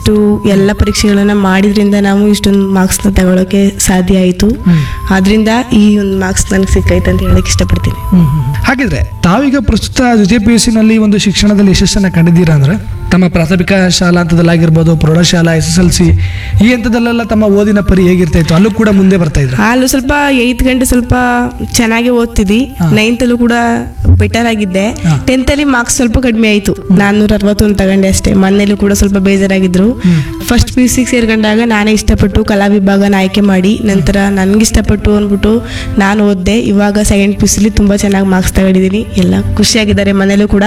ಇಷ್ಟು ಎಲ್ಲ ಪರೀಕ್ಷೆಗಳನ್ನ ಮಾಡಿದ್ರಿಂದ ನಾವು ಇಷ್ಟೊಂದು ಮಾರ್ಕ್ಸ್ನ ತಗೊಳ್ಳೋಕೆ ಸಾಧ್ಯ ಆಯಿತು ಆದ್ರಿಂದ ಈ ಒಂದು ಮಾರ್ಕ್ಸ್ ನನಗೆ ಸಿಕ್ಕೈತೆ ಅಂತ ಹೇಳಕ್ ಇಷ್ಟಪಡ್ತೀನಿ ಹಾಗಿದ್ರೆ ತಾವೀಗ ಪ್ರಸ್ತುತ ದ್ವಿತೀಯ ಪಿ ಯು ಸಿನಲ್ಲಿ ಒಂದು ಶಿಕ್ಷಣದಲ್ಲಿ ಯಶಸ್ಸನ್ನು ಕಂಡಿದ್ದೀರಾ ಅಂದ್ರೆ ತಮ್ಮ ಪ್ರಾಥಮಿಕ ಶಾಲಾ ಹಂತದಲ್ಲಾಗಿರ್ಬೋದು ಪ್ರೌಢಶಾಲಾ ಎಸ್ ಎಸ್ ಎಲ್ ಸಿ ಈ ಹಂತದಲ್ಲೆಲ್ಲ ತಮ್ಮ ಓದಿನ ಪರಿ ಹೇಗಿರ್ತಾ ಇತ್ತು ಅಲ್ಲೂ ಕೂಡ ಮುಂದೆ ಬರ್ತಾ ಇದ್ರ ಅಲ್ಲೂ ಸ್ವಲ್ಪ ಏಯ್ತ್ ಗಂಟೆ ಸ್ವಲ್ಪ ಚೆನ್ನಾಗಿ ಓದ್ತಿದ್ದಿ ನೈನ್ತಲ್ಲೂ ಕೂಡ ಬೆಟರ್ ಆಗಿದ್ದೆ ಹಾ. ಟೆಂತ್ ಅಲ್ಲಿ ಮಾರ್ಕ್ಸ್ ಸ್ವಲ್ಪ ಕಡಿಮೆ ಆಯ್ತು ನಾನ್ನೂರ ಅರವತ್ತೊಂದು ತಗೊಂಡೆ ಅಷ್ಟೇ ಮನೇಲಿ ಕೂಡ ಸ್ವಲ್ಪ ಬೇಜಾರಾಗಿದ್ರು ಫಸ್ಟ್ ಪಿ ಯು ಸಿ ಸೇರ್ಕೊಂಡಾಗ ನಾನೇ ಇಷ್ಟಪಟ್ಟು ಕಲಾ ವಿಭಾಗನ ಆಯ್ಕೆ ಮಾಡಿ ನಂತರ ನನ್ಗೆ ಇಷ್ಟಪಟ್ಟು ಅಂದ್ಬಿಟ್ಟು ನಾನು ಓದಿದೆ ಇವಾಗ ಸೆಕೆಂಡ್ ಪಿ ಯು ಸಿಲಿ ತುಂಬಾ ಚೆನ್ನಾಗಿ ಮಾರ್ಕ್ಸ್ ತಗೊಂಡಿದ್ದೀನಿ ಎಲ್ಲ ಖುಷಿಯಾಗಿದ್ದಾರೆ ಮನೇಲೂ ಕೂಡ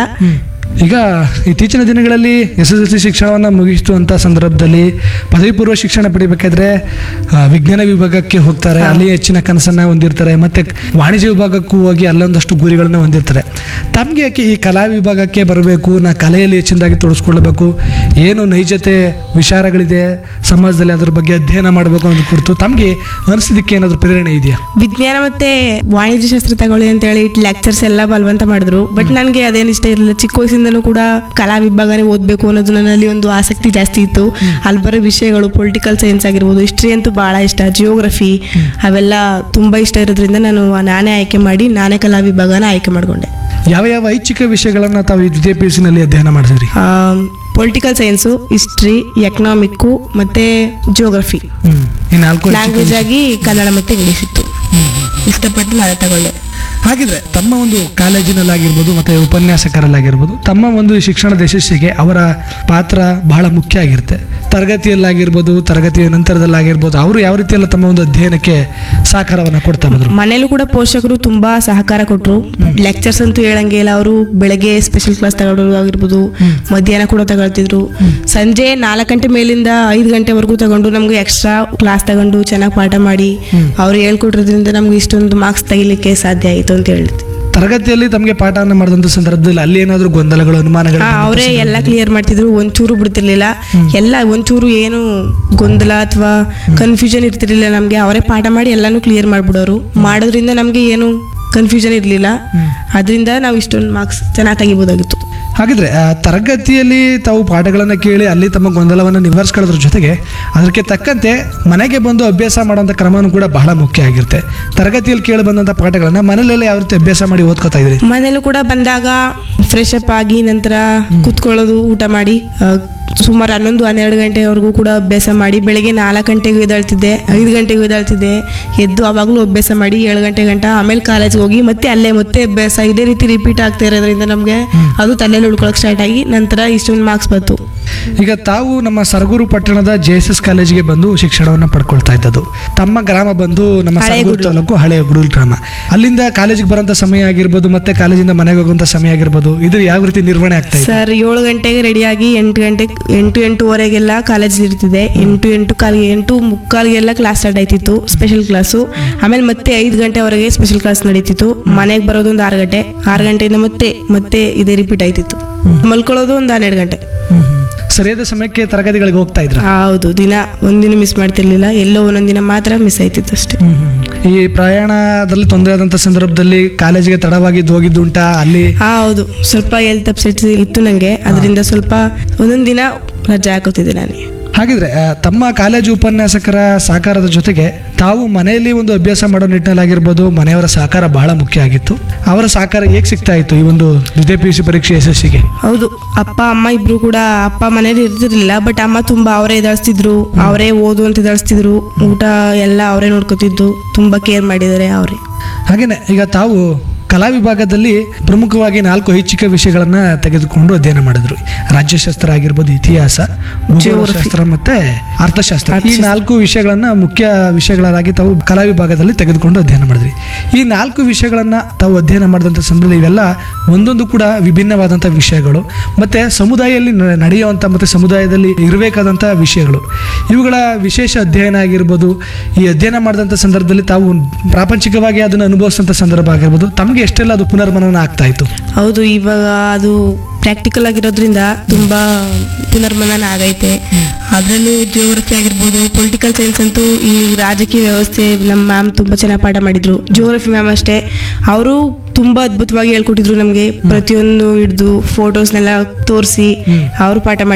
ಈಗ ಇತ್ತೀಚಿನ ದಿನಗಳಲ್ಲಿ ಎಸ್ ಎಸ್ ಎಲ್ ಸಿ ಶಿಕ್ಷಣವನ್ನು ಮುಗಿಸ್ತು ಅಂತ ಸಂದರ್ಭದಲ್ಲಿ ಪದವಿ ಪೂರ್ವ ಶಿಕ್ಷಣ ಪಡಿಬೇಕಾದ್ರೆ ಆ, ವಿಜ್ಞಾನ ವಿಭಾಗಕ್ಕೆ ಹೋಗ್ತಾರೆ ಅಲ್ಲಿ ಹೆಚ್ಚಿನ ಕನಸನ್ನ ಹೊಂದಿರ್ತಾರೆ ಮತ್ತೆ ವಾಣಿಜ್ಯ ವಿಭಾಗಕ್ಕೂ ಹೋಗಿ ಅಲ್ಲೊಂದಷ್ಟು ಗುರಿಗಳನ್ನ ಹೊಂದಿರ್ತಾರೆ ತಮಗೆ ಯಾಕೆ ಈ ಕಲಾ ವಿಭಾಗಕ್ಕೆ ಬರಬೇಕು ನಾ ಕಲೆಯಲ್ಲಿ ಹೆಚ್ಚಿನದಾಗಿ ತೊಡಸ್ಕೊಳ್ಬೇಕು ಏನು ನೈಜತೆ ವಿಚಾರಗಳಿದೆ ಸಮಾಜದಲ್ಲಿ ಅದ್ರ ಬಗ್ಗೆ ಅಧ್ಯಯನ ಮಾಡಬೇಕು ಅನ್ನೋದು ಕುರಿತು ತಮಗೆ ಅನಿಸಿದ್ದಕ್ಕೆ ಏನಾದರೂ ಪ್ರೇರಣೆ ಇದೆಯಾ ವಿಜ್ಞಾನ ಮತ್ತೆ ವಾಣಿಜ್ಯ ಶಾಸ್ತ್ರ ತಗೊಳ್ಳಿ ಅಂತ ಹೇಳಿ ಲೆಕ್ಚರ್ಸ್ ಎಲ್ಲ ಬಲವಂತ ಮಾಡಿದ್ರು ಬಟ್ ನನಗೆ ಅದೇನು ಇಷ್ಟ ಇರಲಿಲ್ಲ ಚಿಕ್ಕ ವಯಸ್ಸಿಂದನೂ ಕೂಡ ಕಲಾ ವಿಭಾಗನೇ ಓದಬೇಕು ಅನ್ನೋದು ನನ್ನಲ್ಲಿ ಒಂದು ಆಸಕ್ತಿ ಜಾಸ್ತಿ ಇತ್ತು ಅಲ್ಲಿ ಬರೋ ವಿಷಯಗಳು ಪೊಲಿಟಿಕಲ್ ಸೈನ್ಸ್ ಆಗಿರ್ಬೋದು ಹಿಸ್ಟ್ರಿ ಅಂತೂ ಭಾಳ ಇಷ್ಟ ಜಿಯೋಗ್ರಫಿ ಅವೆಲ್ಲ ತುಂಬ ಇಷ್ಟ ಇರೋದ್ರಿಂದ ನಾನು ನಾನೇ ಆಯ್ಕೆ ಮಾಡಿ ನಾನೇ ಕಲಾ ವಿಭಾಗನ ಆಯ್ಕೆ ಮಾಡಿಕೊಂಡೆ ಯಾವ ಯಾವ ಐಚ್ಛಿಕ ವಿಷಯಗಳನ್ನ ತಾವು ಈ ದ್ವಿತೀಯ ಪಿ ಯು ಸಿನಲ್ಲಿ ಅಧ್ಯಯನ ಮಾಡಿದ್ರಿ ಪೊಲಿಟಿಕಲ್ ಸೈನ್ಸು ಹಿಸ್ಟ್ರಿ ಎಕನಾಮಿಕ್ಕು ಮತ್ತೆ ಜಿಯೋಗ್ರಫಿ ಹ್ಮ್ ಈ ನಾಲ್ಕು ಐಚ್ಛಿಕ ಲ್ಯಾಂಗ್ವೇಜ್ ಆಗಿ ಕನ್ನಡ ಮತ್ತೆ ಇಂಗ್ಲೀಷ್ ಇತ್ತು ಇಷ್ಟಪಟ್ಟು ನಾನೇ ತಗೊಂಡೆ ಹಾಗಿದ್ರೆ ತಮ್ಮ ಒಂದು ಕಾಲೇಜಿನಲ್ಲಾಗಿರ್ಬೋದು ಮತ್ತೆ ಉಪನ್ಯಾಸಕರಲ್ಲಾಗಿರ್ಬೋದು ತಮ್ಮ ಒಂದು ಶಿಕ್ಷಣದ ಯಶಸ್ಸಿಗೆ ಅವರ ಪಾತ್ರ ಬಹಳ ಮುಖ್ಯ ಆಗಿರುತ್ತೆ ತರಗತಿಯಲ್ಲಾಗಿರ್ಬೋದು ತರಗತಿಯ ನಂತರದಲ್ಲಾಗಿರ್ಬೋದು ಅವರು ಯಾವ ರೀತಿಯೆಲ್ಲ ತಮ್ಮ ಒಂದು ಅಧ್ಯಯನಕ್ಕೆ ಸಹಕಾರವನ್ನು ಕೊಡ್ತಾ ಬಂದರು ಮನೇಲೂ ಕೂಡ ಪೋಷಕರು ತುಂಬಾ ಸಹಕಾರ ಕೊಟ್ಟರು ಲೆಕ್ಚರ್ಸ್ ಅಂತೂ ಹೇಳಂಗೆ ಇಲ್ಲ ಅವರು ಬೆಳಗ್ಗೆ ಸ್ಪೆಷಲ್ ಕ್ಲಾಸ್ ತಗೊಳ್ಳೋದು ಆಗಿರ್ಬೋದು ಮಧ್ಯಾಹ್ನ ಕೂಡ ತಗೊಳ್ತಿದ್ರು ಸಂಜೆ ನಾಲ್ಕು ಗಂಟೆ ಮೇಲಿಂದ ಐದು ಗಂಟೆವರೆಗೂ ತಗೊಂಡು ನಮ್ಗೆ ಎಕ್ಸ್ಟ್ರಾ ಕ್ಲಾಸ್ ತಗೊಂಡು ಚೆನ್ನಾಗಿ ಪಾಠ ಮಾಡಿ ಅವ್ರು ಹೇಳ್ಕೊಟ್ರೋದ್ರಿಂದ ನಮ್ಗೆ ಇಷ್ಟೊಂದು ಮಾರ್ಕ್ಸ್ ತೆಗಿಲಿಕ್ಕೆ ಸಾಧ್ಯ ಆಯಿತು ಅಂತ ಹೇಳ್ತೀವಿ ತರಗತಿಯಲ್ಲಿ ತಮಗೆ ಪಾಠವನ್ನು ಮಾಡಿದಂಥ ಸಂದರ್ಭದಲ್ಲಿ ಅಲ್ಲಿ ಏನಾದರೂ ಗೊಂದಲಗಳು ಅನುಮಾನಗಳು ಅವರೇ ಎಲ್ಲ ಕ್ಲಿಯರ್ ಮಾಡ್ತಿದ್ರು ಒಂಚೂರು ಬಿಡ್ತಿರ್ಲಿಲ್ಲ ಎಲ್ಲ ಒಂಚೂರು ಏನು ಗೊಂದಲ ಅಥವಾ ಕನ್ಫ್ಯೂಷನ್ ಇರ್ತಿರ್ಲಿಲ್ಲ ನಮಗೆ ಅವರೇ ಪಾಠ ಮಾಡಿ ಎಲ್ಲಾನು ಕ್ಲಿಯರ್ ಮಾಡ್ಬಿಡೋರು ಮಾಡೋದ್ರಿಂದ ನಮಗೆ ಏನು ಕನ್ಫ್ಯೂಷನ್ ಇರಲಿಲ್ಲ ಅದರಿಂದ ನಾವು ಇಷ್ಟೊಂದು ಮಾರ್ಕ್ಸ್ ಚೆನ್ನಾಗಿ ತೆಗಿಬೋದಾಗಿತ್ತು ಹಾಗಿದ್ರೆ ಆ, ತರಗತಿಯಲ್ಲಿ ತಾವು ಪಾಠಗಳನ್ನು ಕೇಳಿ ಅಲ್ಲಿ ತಮ್ಮ ಗೊಂದಲವನ್ನು ನಿವಾರಿಸ್ಕೊಳ್ಳೋದ್ರ ಜೊತೆಗೆ ಅದಕ್ಕೆ ತಕ್ಕಂತೆ ಮನೆಗೆ ಬಂದು ಅಭ್ಯಾಸ ಮಾಡೋಂಥ ಕ್ರಮನೂ ಕೂಡ ಬಹಳ ಮುಖ್ಯ ಆಗಿರುತ್ತೆ ತರಗತಿಯಲ್ಲಿ ಕೇಳಿ ಬಂದಂಥ ಪಾಠಗಳನ್ನ ಮನೆಯಲ್ಲೆಲ್ಲ ಯಾವ ರೀತಿ ಅಭ್ಯಾಸ ಮಾಡಿ ಓದ್ಕೋತಾ ಇದ್ರಿ ಮನೇಲೂ ಕೂಡ ಬಂದಾಗ ಫ್ರೆಶ್ ಅಪ್ ಆಗಿ ನಂತರ ಕುತ್ಕೊಳ್ಳೋದು ಊಟ ಮಾಡಿ ಆ, ಸುಮಾರು ಹನ್ನೊಂದು ಹನ್ನೆರಡು ಗಂಟೆವರೆಗೂ ಕೂಡ ಅಭ್ಯಾಸ ಮಾಡಿ ಬೆಳಗ್ಗೆ ನಾಲ್ಕು ಗಂಟೆಗೂ ಎದ್ದೇಳ್ತಿದ್ದೆ ಐದು ಗಂಟೆಗೂ ಎದ್ದೇಳ್ತಿದ್ದೆ ಎದ್ದು ಆವಾಗಲೂ ಅಭ್ಯಾಸ ಮಾಡಿ ಏಳು ಗಂಟೆ ಗಂಟ ಆಮೇಲೆ ಕಾಲೇಜ್ಗೆ ಹೋಗಿ ಮತ್ತೆ ಅಲ್ಲೇ ಮತ್ತೆ ಅಭ್ಯಾಸ ಇದೇ ರೀತಿ ರಿಪೀಟ್ ಆಗ್ತಾ ಇರೋದ್ರಿಂದ ನಮಗೆ ಅದು ತಲೆಯಲ್ಲಿ ಉಳ್ಕೊಳಕ್ಕೆ ಸ್ಟಾರ್ಟ್ ಆಗಿ ನಂತರ ಇಷ್ಟೊಂದು ಮಾರ್ಕ್ಸ್ ಬಂತು ಈಗ ತಾವು ನಮ್ಮ ಸರಗೂರು ಪಟ್ಟಣದ ಜೆ ಎಸ್ ಎಸ್ ಕಾಲೇಜಿಗೆ ಬಂದು ಶಿಕ್ಷಣವನ್ನು ಪಡ್ಕೊಳ್ತಾ ಇದ್ದದ್ದು ತಮ್ಮ ಗ್ರಾಮ ಬಂದು ನಮ್ಮ ಹಳೆ ಸರಗೂರು ಗುಡ್ಲು. ತಾಲೂಕು ಹಳೆಯ ಗುಡೂಲ್ ಗ್ರಾಮ ಅಲ್ಲಿಂದ ಕಾಲೇಜಿಗೆ ಬರೋಂಥ ಸಮಯ ಆಗಿರ್ಬೋದು ಮತ್ತೆ ಕಾಲೇಜಿಂದ ಮನೆಗೆ ಹೋಗುವಂಥ ಸಮಯ ಆಗಿರ್ಬೋದು ಇದು ಯಾವ ರೀತಿ ನಿರ್ವಹಣೆ ಆಗ್ತಾ ಇದೆ ಸರ್ ಏಳು ಗಂಟೆಗೆ ರೆಡಿಯಾಗಿ ಎಂಟು ಗಂಟೆ ಎಂಟು ಎಂಟೂವರೆಗೆಲ್ಲ ಕಾಲೇಜ್ ಇರ್ತಿದೆ ಎಂಟು ಎಂಟು ಕಾಲಿಗೆ ಎಂಟು ಮುಕ್ಕಾಲಿಗೆಲ್ಲ ಕ್ಲಾಸ್ ಸ್ಟಾರ್ಟ್ ಆಯ್ತಿತ್ತು ಸ್ಪೆಷಲ್ ಕ್ಲಾಸು ಆಮೇಲೆ ಮತ್ತೆ ಐದು ಗಂಟೆವರೆಗೆ ಸ್ಪೆಷಲ್ ಕ್ಲಾಸ್ ನಡೀತಿತ್ತು ಮನೆಗೆ ಬರೋದು ಒಂದು ಆರು ಗಂಟೆ ಆರು ಗಂಟೆಯಿಂದ ಮತ್ತೆ ಮತ್ತೆ ಇದೇ ರಿಪೀಟ್ ಆಯ್ತಿತ್ತು ಮಲ್ಕೊಳ್ಳೋದು ಒಂದು ಹನ್ನೆರಡು ಗಂಟೆ ಹ್ಮ್ ಹ್ಮ್. ಸರಿಯಾದ ಸಮಯಕ್ಕೆ ತರಗತಿಗಳಿಗೆ ಹೋಗ್ತಾ ಇದ್ರ ಹೌದು ದಿನ ಒಂದಿನ ಮಿಸ್ ಮಾಡ್ತಿರ್ಲಿಲ್ಲ ಎಲ್ಲೋ ಒಂದೊಂದು ದಿನ ಮಾತ್ರ ಮಿಸ್ ಆಯ್ತಿತ್ತು ಅಷ್ಟೇ ಈ ಪ್ರಯಾಣದಲ್ಲಿ ತೊಂದರೆ ಆದಂಥ ಸಂದರ್ಭದಲ್ಲಿ ಕಾಲೇಜಿಗೆ ತಡವಾಗಿದ್ದು ಹೋಗಿದ್ದು ಉಂಟಾ ಅಲ್ಲಿ ಹಾ ಹೌದು ಸ್ವಲ್ಪ ಹೆಲ್ತ್ ಅಪ್ಸೆಟ್ ಇತ್ತು ನನಗೆ ಅದರಿಂದ ಸ್ವಲ್ಪ ಒಂದೊಂದು ದಿನ ರಜೆ ಹಾಕೋತಿದ್ದೆ ನನಗೆ ಹಾಗಿದ್ರೆ ಆ, ತಮ್ಮ ಕಾಲೇಜು ಉಪನ್ಯಾಸಕರ ಸಹಕಾರದ ಜೊತೆಗೆ ತಾವು ಮನೆಯಲ್ಲಿ ಒಂದು ಅಭ್ಯಾಸ ಮಾಡೋ ನಿಟ್ಟಿನಲ್ಲಾಗಿರ್ಬೋದು ಮನೆಯವರ ಸಹಕಾರ ಬಹಳ ಮುಖ್ಯ ಆಗಿತ್ತು ಅವರ ಸಹಕಾರ ಹೇಗೆ ಸಿಗ್ತಾ ಇತ್ತು ಈ ಒಂದು ದ್ವಿತೀಯ ಪಿ ಯು ಸಿ ಪರೀಕ್ಷೆ ಯಶಸ್ಸಿಗೆ ಹೌದು ಅಪ್ಪ ಅಮ್ಮ ಇಬ್ರು ಕೂಡ ಅಪ್ಪ ಮನೇಲಿ ಇರ್ತಿರ್ಲಿಲ್ಲ ಬಟ್ ಅಮ್ಮ ತುಂಬಾ ಅವರೇ ಎದಾಳಿಸ್ತಿದ್ರು ಅವರೇ ಓದು ಅಂತ ಎದಾಳಿಸ್ತಿದ್ರು ಊಟ ಎಲ್ಲ ಅವರೇ ನೋಡ್ಕೊತಿದ್ದು ತುಂಬಾ ಕೇರ್ ಮಾಡಿದ್ದಾರೆ ಅವರೇ ಹಾಗೇನೆ ಈಗ ತಾವು ಕಲಾ ವಿಭಾಗದಲ್ಲಿ ಪ್ರಮುಖವಾಗಿ ನಾಲ್ಕು ಐಚ್ಛಿಕ ವಿಷಯಗಳನ್ನ ತೆಗೆದುಕೊಂಡು ಅಧ್ಯಯನ ಮಾಡಿದ್ರು ರಾಜ್ಯಶಾಸ್ತ್ರ ಆಗಿರ್ಬೋದು ಇತಿಹಾಸ ಭೂಗೋಳಶಾಸ್ತ್ರ ಮತ್ತೆ ಅರ್ಥಶಾಸ್ತ್ರ ಈ ನಾಲ್ಕು ವಿಷಯಗಳನ್ನ ಮುಖ್ಯ ವಿಷಯಗಳಾಗಿ ತಾವು ಕಲಾ ವಿಭಾಗದಲ್ಲಿ ತೆಗೆದುಕೊಂಡು ಅಧ್ಯಯನ ಮಾಡಿದ್ರಿ ಈ ನಾಲ್ಕು ವಿಷಯಗಳನ್ನ ತಾವು ಅಧ್ಯಯನ ಮಾಡಿದಂಥ ಸಂದರ್ಭದಲ್ಲಿ ಇವೆಲ್ಲ ಒಂದೊಂದು ಕೂಡ ವಿಭಿನ್ನವಾದಂಥ ವಿಷಯಗಳು ಮತ್ತೆ ಸಮುದಾಯದಲ್ಲಿ ನ- ನಡೆಯುವಂಥ ಮತ್ತೆ ಸಮುದಾಯದಲ್ಲಿ ಇರಬೇಕಾದಂಥ ವಿಷಯಗಳು ಇವುಗಳ ವಿಶೇಷ ಅಧ್ಯಯನ ಆಗಿರ್ಬೋದು ಈ ಅಧ್ಯಯನ ಮಾಡಿದಂಥ ಸಂದರ್ಭದಲ್ಲಿ ತಾವು ಪ್ರಾಪಂಚಿಕವಾಗಿ ಅದನ್ನು ಅನುಭವಿಸಿದಂಥ ಸಂದರ್ಭ ಆಗಿರ್ಬೋದು ತಮಗೆ ಎಷ್ಟೆಲ್ಲ ಅದು ಪುನರ್ಮನನ ಆಗ್ತಾ ಇತ್ತು ಹೌದು ಇವಾಗ ಅದು ಪ್ರಾಕ್ಟಿಕಲ್ ಆಗಿರೋದ್ರಿಂದ ತುಂಬಾ ಪುನರ್ಮನನ ಆಗೈತೆ ಅದರಲ್ಲೂ ಜಿಯೋಗ್ರಫಿ ಆಗಿರ್ಬೋದು ಪೊಲಿಟಿಕಲ್ ಸೈನ್ಸ್ ಅಂತೂ ಈ ರಾಜಕೀಯ ವ್ಯವಸ್ಥೆ ನಮ್ಮ ಮ್ಯಾಮ್ ತುಂಬಾ ಚೆನ್ನಾಗಿ ಪಾಠ ಮಾಡಿದ್ರು ಜಿಯೋಗ್ರಫಿ ಮ್ಯಾಮ್ ಅಷ್ಟೇ ಅವರು ತುಂಬಾ ಅದ್ಭುತವಾಗಿ ಹೇಳ್ಕೊಟ್ಟಿದ್ರು ನಮಗೆ ಪ್ರತಿಯೊಂದು ಹಿಡಿದು ಫೋಟೋಸ್ನೆಲ್ಲ ತೋರಿಸಿ ಅವರು ಪಾಠ ಮಾಡಿ